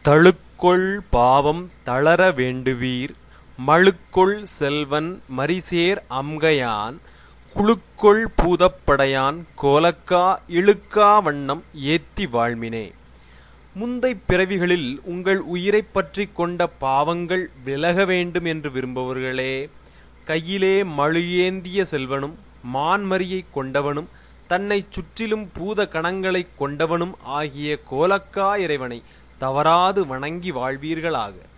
தளுக்கொள் பாவம் தளர வேண்டுவீர் மழுக்கொள் செல்வன் மரிசேர் அம்கையான் குழுக்கொள் பூதப்படையான் கோலக்கா இழுக்கா வண்ணம் ஏத்தி வாழ்மினே முந்தைப் பிறவிகளில் உங்கள் உயிரைப் பற்றிக் கொண்ட பாவங்கள் விலக வேண்டும் என்று விரும்புபவர்களே கையிலே மழு ஏந்திய செல்வனும் மான்மரியைக் கொண்டவனும் தன்னைச் சுற்றிலும் பூத கணங்களைக் கொண்டவனும் ஆகிய கோலக்கா இறைவனை தவறாது வணங்கி வாழ்வீர்களாக